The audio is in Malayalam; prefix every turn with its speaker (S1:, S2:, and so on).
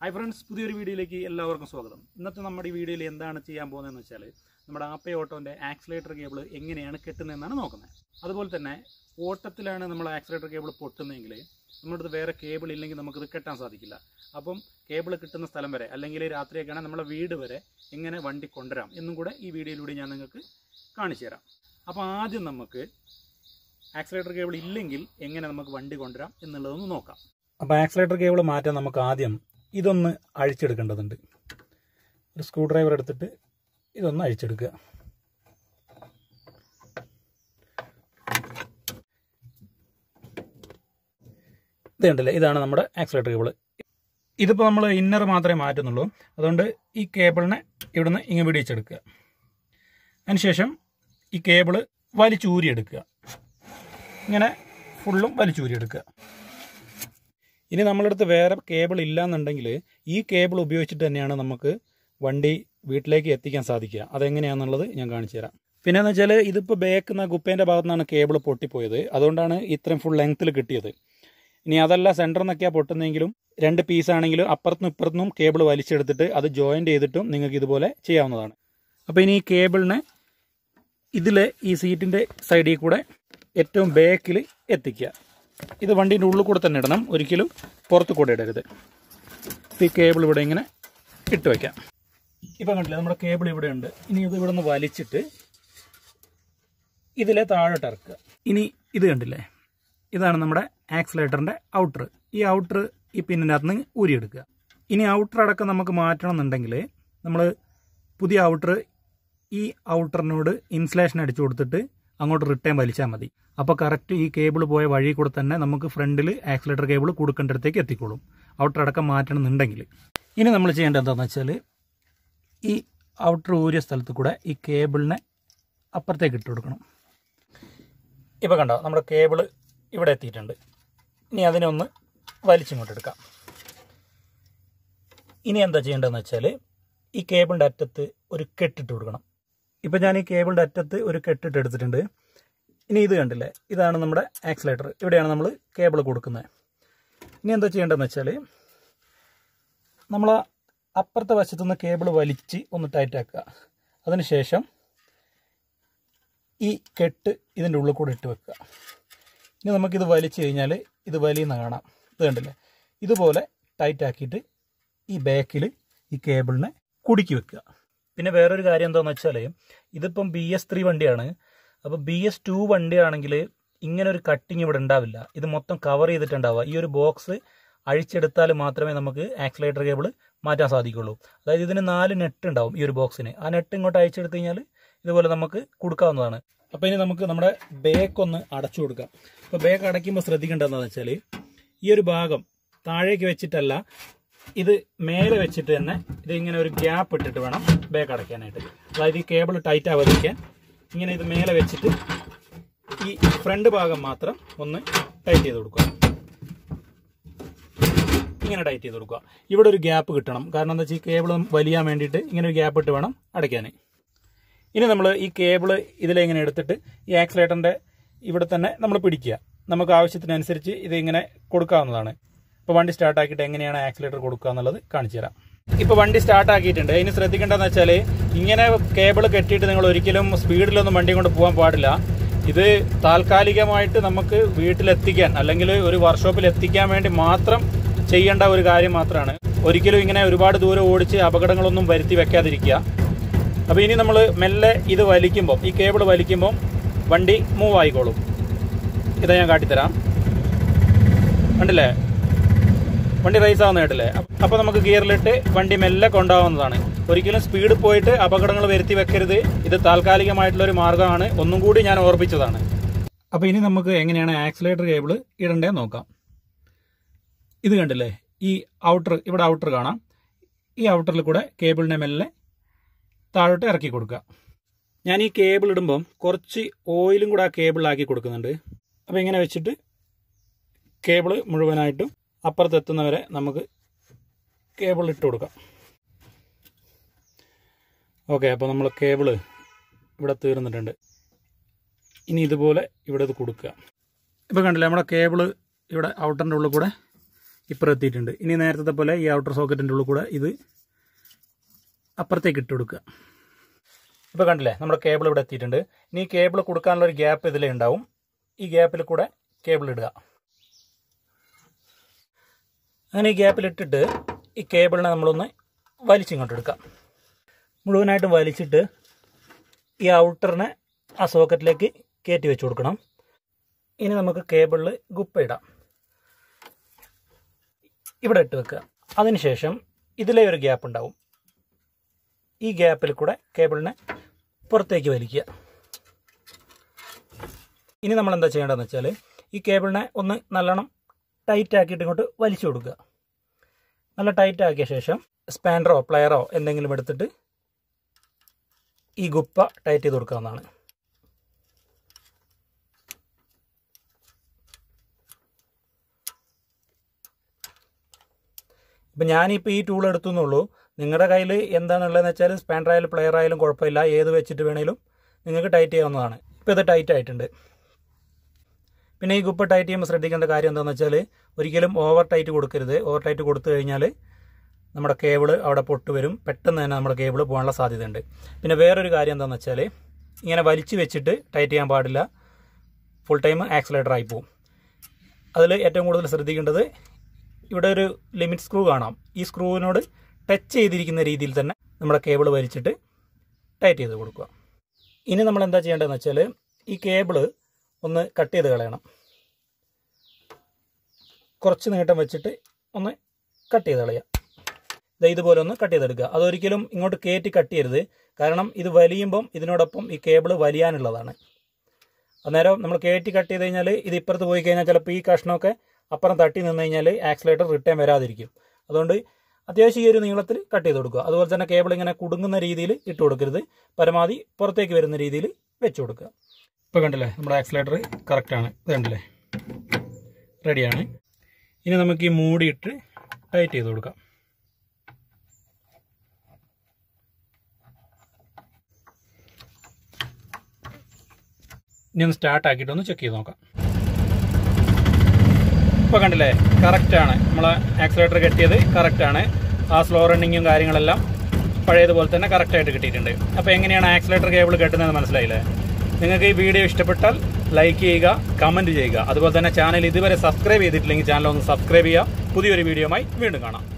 S1: ഹായ് ഫ്രണ്ട്സ് പുതിയൊരു വീഡിയോയിലേക്ക് എല്ലാവർക്കും സ്വാഗതം ഇന്നത്തെ നമ്മുടെ ഈ വീഡിയോയിൽ എന്താണ് ചെയ്യാൻ പോകുന്നതെന്ന് വെച്ചാൽ നമ്മുടെ ആപ്പേ ഓട്ടോൻ്റെ ആക്സിലേറ്റർ കേബിൾ എങ്ങനെയാണ് കെട്ടുന്നതെന്നാണ് നോക്കുന്നത് അതുപോലെ തന്നെ ഓട്ടത്തിലാണ് നമ്മൾ ആക്സിലേറ്റർ കേബിൾ പൊട്ടുന്നതെങ്കിൽ നമ്മുടെ അടുത്ത് വേറെ കേബിൾ ഇല്ലെങ്കിൽ നമുക്കിത് കെട്ടാൻ സാധിക്കില്ല അപ്പം കേബിൾ കിട്ടുന്ന സ്ഥലം വരെ അല്ലെങ്കിൽ രാത്രിയൊക്കെയാണ് നമ്മളെ വീട് വരെ എങ്ങനെ വണ്ടി കൊണ്ടുവരാം എന്നും കൂടെ ഈ വീഡിയോയിലൂടെ ഞാൻ നിങ്ങൾക്ക് കാണിച്ചു തരാം അപ്പോൾ ആദ്യം നമുക്ക് ആക്സിലേറ്റർ കേബിൾ ഇല്ലെങ്കിൽ എങ്ങനെ നമുക്ക് വണ്ടി കൊണ്ടുവരാം എന്നുള്ളതൊന്ന് നോക്കാം അപ്പോൾ ആക്സിലേറ്റർ കേബിൾ മാറ്റാൻ നമുക്ക് ആദ്യം ഇതൊന്ന് അഴിച്ചെടുക്കേണ്ടതുണ്ട് ഒരു സ്ക്രൂ ഡ്രൈവർ എടുത്തിട്ട് ഇതൊന്ന് അഴിച്ചെടുക്കുക ഇത് കണ്ടില്ലേ ഇതാണ് നമ്മുടെ ആക്സിലേറ്റർ കേബിൾ ഇതിപ്പോൾ നമ്മൾ ഇന്നർ മാത്രമേ മാറ്റുന്നുള്ളൂ അതുകൊണ്ട് ഈ കേബിളിനെ ഇവിടുന്ന് ഇങ്ങ് പിടിച്ചെടുക്കുക അതിനുശേഷം ഈ കേബിള് വലിച്ചൂരിയെടുക്കുക ഇങ്ങനെ ഫുള്ളും വലിച്ചൂരിയെടുക്കുക ഇനി നമ്മളടുത്ത് വേറെ കേബിൾ ഇല്ലാന്നുണ്ടെങ്കിൽ ഈ കേബിൾ ഉപയോഗിച്ചിട്ട് തന്നെയാണ് നമുക്ക് വണ്ടി വീട്ടിലേക്ക് എത്തിക്കാൻ സാധിക്കുക അതെങ്ങനെയാണെന്നുള്ളത് ഞാൻ കാണിച്ചു തരാം പിന്നെ എന്ന് വെച്ചാൽ ഇതിപ്പോൾ ബാക്ക് എന്ന കുപ്പേൻ്റെ ഭാഗത്തു നിന്നാണ് കേബിൾ പൊട്ടിപ്പോയത് അതുകൊണ്ടാണ് ഇത്രയും ഫുൾ ലെങ്ത്തിൽ കിട്ടിയത് ഇനി അതല്ല സെൻറ്ററിൽ നിന്നൊക്കെയാണ് പൊട്ടുന്നതെങ്കിലും രണ്ട് പീസാണെങ്കിലും അപ്പുറത്തുനിന്നും ഇപ്പുറത്തുനിന്നും കേബിൾ വലിച്ചെടുത്തിട്ട് അത് ജോയിൻ്റ് ചെയ്തിട്ടും നിങ്ങൾക്ക് ഇതുപോലെ ചെയ്യാവുന്നതാണ് അപ്പോൾ ഇനി ഈ കേബിളിനെ ഇതിലെ ഈ സീറ്റിൻ്റെ സൈഡിൽ കൂടെ ഏറ്റവും ബാക്കിൽ എത്തിക്കുക ഇത് വണ്ടീൻ്റെ ഉള്ളിൽ കൂടെ തന്നെ ഇടണം ഒരിക്കലും പുറത്ത് കൂടെ ഇടരുത് ഈ കേബിൾ ഇവിടെ ഇങ്ങനെ ഇട്ട് വയ്ക്കാം ഇപ്പം കണ്ടില്ലേ നമ്മുടെ കേബിൾ ഇവിടെ ഉണ്ട് ഇനി ഇത് ഇവിടെ നിന്ന് വലിച്ചിട്ട് ഇതിലെ താഴോട്ട് ഇറക്കുക ഇനി ഇത് കണ്ടില്ലേ ഇതാണ് നമ്മുടെ ആക്സിലേറ്ററിൻ്റെ ഔട്ടർ ഈ ഔട്ടർ ഈ പിന്നിൻ്റെ അകത്ത് നിന്ന് ഊരിയെടുക്കുക ഇനി ഔട്ടർ അടക്കം നമുക്ക് മാറ്റണം എന്നുണ്ടെങ്കിൽ നമ്മൾ പുതിയ ഔട്ടർ ഈ ഔട്ടറിനോട് ഇൻസുലേഷൻ അടിച്ചു കൊടുത്തിട്ട് അങ്ങോട്ട് റിട്ടേൺ വലിച്ചാൽ മതി അപ്പോൾ കറക്റ്റ് ഈ കേബിൾ പോയ വഴി കൂടെ തന്നെ നമുക്ക് ഫ്രണ്ടിൽ ആക്സിലേറ്റർ കേബിൾ കൊടുക്കേണ്ടടുത്തേക്ക് എത്തിക്കോളും ഔട്ടർ അടക്കം മാറ്റണം എന്നുണ്ടെങ്കിൽ ഇനി നമ്മൾ ചെയ്യേണ്ടത് എന്താണെന്ന് വെച്ചാൽ ഈ ഔട്ടർ ഊരിയ സ്ഥലത്ത് കൂടെ ഈ കേബിളിനെ അപ്പുറത്തേക്ക് ഇട്ട് കൊടുക്കണം ഇപ്പോൾ കണ്ടോ നമ്മുടെ കേബിൾ ഇവിടെ എത്തിയിട്ടുണ്ട് ഇനി അതിനെ ഒന്ന് വലിച്ചിങ്ങോട്ട് എടുക്കാം ഇനി എന്താ ചെയ്യേണ്ടതെന്ന് വെച്ചാൽ ഈ കേബിളിൻ്റെ അറ്റത്ത് ഒരു കെട്ടിട്ട് കൊടുക്കണം ഇപ്പം ഞാൻ ഈ കേബിളിൻ്റെ അറ്റത്ത് ഒരു കെട്ടിട്ട് എടുത്തിട്ടുണ്ട് ഇനി ഇത് കണ്ടില്ലേ ഇതാണ് നമ്മുടെ ആക്സിലേറ്റർ ഇവിടെയാണ് നമ്മൾ കേബിൾ കൊടുക്കുന്നത് ഇനി എന്താ ചെയ്യേണ്ടതെന്ന് വെച്ചാൽ നമ്മൾ ആ അപ്പുറത്തെ വശത്തുനിന്ന് കേബിൾ വലിച്ച് ഒന്ന് ടൈറ്റ് ആക്കുക അതിനുശേഷം ഈ കെട്ട് ഇതിൻ്റെ ഉള്ളിൽ കൂടെ ഇട്ട് വെക്കുക ഇനി നമുക്കിത് വലിച്ചു കഴിഞ്ഞാൽ ഇത് വലിയുന്ന കാണാം ഇത് കണ്ടില്ലേ ഇതുപോലെ ടൈറ്റ് ആക്കിയിട്ട് ഈ ബാക്കിൽ ഈ കേബിളിനെ കുടുക്കി വെക്കുക പിന്നെ വേറൊരു കാര്യം എന്താണെന്ന് വെച്ചാൽ ഇതിപ്പം ബി എസ് ത്രീ വണ്ടിയാണ് അപ്പോൾ ബി എസ് ടു വണ്ടിയാണെങ്കിൽ ഇങ്ങനെ ഒരു കട്ടിങ് ഇവിടെ ഉണ്ടാവില്ല ഇത് മൊത്തം കവർ ചെയ്തിട്ടുണ്ടാവുക ഈ ഒരു ബോക്സ് അഴിച്ചെടുത്താൽ മാത്രമേ നമുക്ക് ആക്സിലേറ്റർ കേബിൾ മാറ്റാൻ സാധിക്കുള്ളൂ അതായത് ഇതിന് നാല് നെറ്റ് ഉണ്ടാവും ഈ ഒരു ബോക്സിന് ആ നെറ്റ് ഇങ്ങോട്ട് അഴിച്ചെടുത്ത് കഴിഞ്ഞാൽ ഇതുപോലെ നമുക്ക് കൊടുക്കാവുന്നതാണ് അപ്പോൾ ഇനി നമുക്ക് നമ്മുടെ ബേക്ക് ഒന്ന് അടച്ചു കൊടുക്കാം അപ്പോൾ ബേക്ക് അടയ്ക്കുമ്പോൾ ശ്രദ്ധിക്കേണ്ടതെന്ന് വെച്ചാൽ ഈ ഒരു ഭാഗം താഴേക്ക് വെച്ചിട്ടല്ല ഇത് മേലെ വെച്ചിട്ട് തന്നെ ഇത് ഇങ്ങനെ ഒരു ഗ്യാപ്പ് ഇട്ടിട്ട് വേണം ബേക്ക് അടയ്ക്കാനായിട്ട് അതായത് ഈ കേബിൾ ടൈറ്റ് ആവാതിരിക്കാൻ ഇങ്ങനെ ഇത് മേലെ വെച്ചിട്ട് ഈ ഫ്രണ്ട് ഭാഗം മാത്രം ഒന്ന് ടൈറ്റ് ചെയ്ത് കൊടുക്കുക ഇങ്ങനെ ടൈറ്റ് ചെയ്ത് കൊടുക്കുക ഇവിടെ ഒരു ഗ്യാപ്പ് കിട്ടണം കാരണം എന്താ വെച്ചാൽ ഈ കേബിൾ വലിയാൻ വേണ്ടിയിട്ട് ഇങ്ങനെ ഒരു ഗ്യാപ്പ് ഇട്ട് വേണം അടയ്ക്കാൻ ഇനി നമ്മൾ ഈ കേബിൾ ഇതിലിങ്ങനെ എടുത്തിട്ട് ഈ ആക്സിലേറ്ററിൻ്റെ ഇവിടെ തന്നെ നമ്മൾ പിടിക്കുക നമുക്ക് ആവശ്യത്തിനനുസരിച്ച് ഇത് ഇങ്ങനെ കൊടുക്കാവുന്നതാണ് ഇപ്പോൾ വണ്ടി സ്റ്റാർട്ട് ആക്കിയിട്ട് എങ്ങനെയാണ് ആക്സിലേറ്റർ കൊടുക്കുക എന്നുള്ളത് കാണിച്ചു തരാം ഇപ്പോൾ വണ്ടി സ്റ്റാർട്ട് ആക്കിയിട്ടുണ്ട് ഇനി ശ്രദ്ധിക്കേണ്ടതെന്ന് വെച്ചാൽ ഇങ്ങനെ കേബിൾ കെട്ടിയിട്ട് നിങ്ങൾ ഒരിക്കലും സ്പീഡിലൊന്നും വണ്ടി കൊണ്ട് പോകാൻ പാടില്ല ഇത് താൽക്കാലികമായിട്ട് നമുക്ക് വീട്ടിലെത്തിക്കാൻ അല്ലെങ്കിൽ ഒരു വർക്ക്ഷോപ്പിൽ എത്തിക്കാൻ വേണ്ടി മാത്രം ചെയ്യേണ്ട ഒരു കാര്യം മാത്രമാണ് ഒരിക്കലും ഇങ്ങനെ ഒരുപാട് ദൂരം ഓടിച്ച് അപകടങ്ങളൊന്നും വരുത്തി വെക്കാതിരിക്കുക അപ്പോൾ ഇനി നമ്മൾ മെല്ലെ ഇത് വലിക്കുമ്പോൾ ഈ കേബിൾ വലിക്കുമ്പോൾ വണ്ടി മൂവ് ആയിക്കോളും ഇതാ ഞാൻ കാട്ടിത്തരാം കണ്ടില്ലേ വണ്ടി റൈസ് ആവുന്ന കേട്ടില്ലേ അപ്പോൾ നമുക്ക് ഗിയറിലിട്ട് വണ്ടി മെല്ലെ കൊണ്ടാവുന്നതാണ് ഒരിക്കലും സ്പീഡ് പോയിട്ട് അപകടങ്ങൾ വരുത്തി വെക്കരുത് ഇത് താൽക്കാലികമായിട്ടുള്ള ഒരു മാർഗ്ഗമാണ് ഒന്നും കൂടി ഞാൻ ഓർപ്പിച്ചതാണ് അപ്പോൾ ഇനി നമുക്ക് എങ്ങനെയാണ് ആക്സിലേറ്റർ കേബിൾ ഇടണ്ടേ നോക്കാം ഇത് കണ്ടില്ലേ ഈ ഔട്ടർ ഇവിടെ ഔട്ടർ കാണാം ഈ ഔട്ടറിൽ കൂടെ കേബിളിനെ മെല്ലെ താഴോട്ട് ഇറക്കി കൊടുക്കുക ഞാൻ ഈ കേബിൾ ഇടുമ്പം കുറച്ച് ഓയിലും കൂടെ ആ കേബിളിലാക്കി കൊടുക്കുന്നുണ്ട് അപ്പോൾ ഇങ്ങനെ വെച്ചിട്ട് കേബിൾ മുഴുവനായിട്ടും അപ്പുറത്തെത്തുന്നവരെ നമുക്ക് കേബിൾ ഇട്ട് കൊടുക്കാം ഓക്കെ അപ്പോൾ നമ്മൾ കേബിൾ ഇവിടെ തീർന്നിട്ടുണ്ട് ഇനി ഇതുപോലെ ഇവിടെ ഇത് കൊടുക്കുക ഇപ്പോൾ കണ്ടില്ലേ നമ്മുടെ കേബിൾ ഇവിടെ ഔട്ടറിൻ്റെ ഉള്ളിൽ കൂടെ ഇപ്പുറം എത്തിയിട്ടുണ്ട് ഇനി നേരത്തെ പോലെ ഈ ഔട്ടർ സോക്കറ്റിൻ്റെ ഉള്ളിൽ കൂടെ ഇത് അപ്പുറത്തേക്ക് ഇട്ട് കൊടുക്കുക ഇപ്പോൾ കണ്ടില്ലേ നമ്മുടെ കേബിൾ ഇവിടെ എത്തിയിട്ടുണ്ട് ഇനി ഈ കേബിൾ കൊടുക്കാനുള്ള ഒരു ഗ്യാപ്പ് ഇതിലേ ഉണ്ടാവും ഈ ഗ്യാപ്പിൽ കൂടെ കേബിൾ ഇടുക അങ്ങനെ ഈ ഗ്യാപ്പിൽ ഇട്ടിട്ട് ഈ കേബിളിനെ നമ്മളൊന്ന് വലിച്ചിങ്ങോട്ട് എടുക്കാം മുഴുവനായിട്ടും വലിച്ചിട്ട് ഈ ഔട്ടറിനെ ആ സോക്കറ്റിലേക്ക് കയറ്റി വെച്ച് കൊടുക്കണം ഇനി നമുക്ക് കേബിളിൽ ഗുപ്പ ഇടാം ഇവിടെ ഇട്ട് വെക്കുക അതിനുശേഷം ഇതിലെ ഒരു ഗ്യാപ്പ് ഉണ്ടാവും ഈ ഗ്യാപ്പിൽ കൂടെ കേബിളിനെ പുറത്തേക്ക് വലിക്കുക ഇനി നമ്മൾ എന്താ ചെയ്യേണ്ടതെന്ന് വെച്ചാൽ ഈ കേബിളിനെ ഒന്ന് നല്ലോണം ടൈറ്റ് ആക്കിയിട്ട് ഇങ്ങോട്ട് വലിച്ചു കൊടുക്കുക നല്ല ടൈറ്റ് ആക്കിയ ശേഷം സ്പാൻഡറോ പ്ലെയറോ എന്തെങ്കിലും എടുത്തിട്ട് ഈ ഗുപ്പ ടൈറ്റ് ചെയ്ത് കൊടുക്കാവുന്നതാണ് ഇപ്പം ഞാനിപ്പോൾ ഈ ടൂൾ എടുത്തു എന്നുള്ളൂ നിങ്ങളുടെ കയ്യിൽ എന്താണുള്ളതെന്ന് വെച്ചാൽ സ്പാൻഡർ ആയാലും പ്ലെയർ ആയാലും കുഴപ്പമില്ല ഏത് വെച്ചിട്ട് വേണേലും നിങ്ങൾക്ക് ടൈറ്റ് ചെയ്യാവുന്നതാണ് ഇപ്പോൾ ഇത് ടൈറ്റ് ആയിട്ടുണ്ട് പിന്നെ ഈ ഗുപ്പ ടൈറ്റ് ചെയ്യുമ്പോൾ ശ്രദ്ധിക്കേണ്ട കാര്യം എന്താണെന്ന് വെച്ചാൽ ഒരിക്കലും ഓവർ ടൈറ്റ് കൊടുക്കരുത് ഓവർ ടൈറ്റ് കൊടുത്തു കഴിഞ്ഞാൽ നമ്മുടെ കേബിള് അവിടെ പൊട്ട് വരും പെട്ടെന്ന് തന്നെ നമ്മുടെ കേബിള് പോകാനുള്ള സാധ്യതയുണ്ട് പിന്നെ വേറൊരു കാര്യം എന്താണെന്ന് വെച്ചാൽ ഇങ്ങനെ വലിച്ചു വെച്ചിട്ട് ടൈറ്റ് ചെയ്യാൻ പാടില്ല ഫുൾ ടൈം ആക്സിലേറ്റർ ആയി പോകും അതിൽ ഏറ്റവും കൂടുതൽ ശ്രദ്ധിക്കേണ്ടത് ഇവിടെ ഒരു ലിമിറ്റ് സ്ക്രൂ കാണാം ഈ സ്ക്രൂവിനോട് ടച്ച് ചെയ്തിരിക്കുന്ന രീതിയിൽ തന്നെ നമ്മുടെ കേബിൾ വലിച്ചിട്ട് ടൈറ്റ് ചെയ്ത് കൊടുക്കുക ഇനി നമ്മൾ എന്താ ചെയ്യേണ്ടതെന്ന് വെച്ചാൽ ഈ കേബിള് ഒന്ന് കട്ട് ചെയ്ത് കളയണം കുറച്ച് നീട്ടം വെച്ചിട്ട് ഒന്ന് കട്ട് ചെയ്ത് കളയാം ദേ ഇതുപോലെ ഒന്ന് കട്ട് ചെയ്തെടുക്കുക അതൊരിക്കലും ഇങ്ങോട്ട് കയറ്റി കട്ട് ചെയ്യരുത് കാരണം ഇത് വലിയുമ്പം ഇതിനോടൊപ്പം ഈ കേബിൾ വലിയാനുള്ളതാണ് അന്നേരം നമ്മൾ കയറ്റി കട്ട് ചെയ്ത് കഴിഞ്ഞാൽ ഇത് ഇപ്പുറത്ത് പോയി കഴിഞ്ഞാൽ ചിലപ്പോൾ ഈ കഷ്ണമൊക്കെ അപ്പുറം തട്ടി നിന്ന് കഴിഞ്ഞാൽ ആക്സിലേറ്റർ റിട്ടേൺ വരാതിരിക്കും അതുകൊണ്ട് അത്യാവശ്യം ഈ ഒരു നീളത്തിൽ കട്ട് ചെയ്ത് കൊടുക്കുക അതുപോലെ തന്നെ കേബിൾ ഇങ്ങനെ കുടുങ്ങുന്ന രീതിയിൽ ഇട്ട് കൊടുക്കരുത് പരമാവധി പുറത്തേക്ക് വരുന്ന രീതിയിൽ വെച്ച് കൊടുക്കുക ഇപ്പോൾ കണ്ടില്ലേ നമ്മുടെ ആക്സിലേറ്റർ കറക്റ്റാണ് ഇത് കണ്ടില്ലേ റെഡിയാണ് ഇനി നമുക്ക് ഈ മൂടിയിട്ട് ടൈറ്റ് ചെയ്ത് കൊടുക്കാം ഇനി ഒന്ന് സ്റ്റാർട്ട് ആക്കിയിട്ട് ഒന്ന് ചെക്ക് ചെയ്ത് നോക്കാം ഇപ്പോൾ കണ്ടില്ലേ കറക്റ്റാണ് നമ്മൾ ആക്സിലേറ്റർ കെട്ടിയത് കറക്റ്റാണ് ആ സ്ലോ റണ്ണിങ്ങും കാര്യങ്ങളെല്ലാം പഴയതുപോലെ തന്നെ കറക്റ്റായിട്ട് കിട്ടിയിട്ടുണ്ട് അപ്പോൾ എങ്ങനെയാണ് ആക്സിലേറ്റർ കേബിൾ കെട്ടുന്നതെന്ന് മനസ്സിലായില്ലേ നിങ്ങൾക്ക് ഈ വീഡിയോ ഇഷ്ടപ്പെട്ടാൽ ലൈക്ക് ചെയ്യുക കമൻറ്റ് ചെയ്യുക അതുപോലെ തന്നെ ചാനൽ ഇതുവരെ സബ്സ്ക്രൈബ് ചെയ്തിട്ടില്ലെങ്കിൽ ചാനൽ ഒന്ന് സബ്സ്ക്രൈബ് ചെയ്യുക പുതിയൊരു വീഡിയോയുമായി വീണ്ടും കാണാം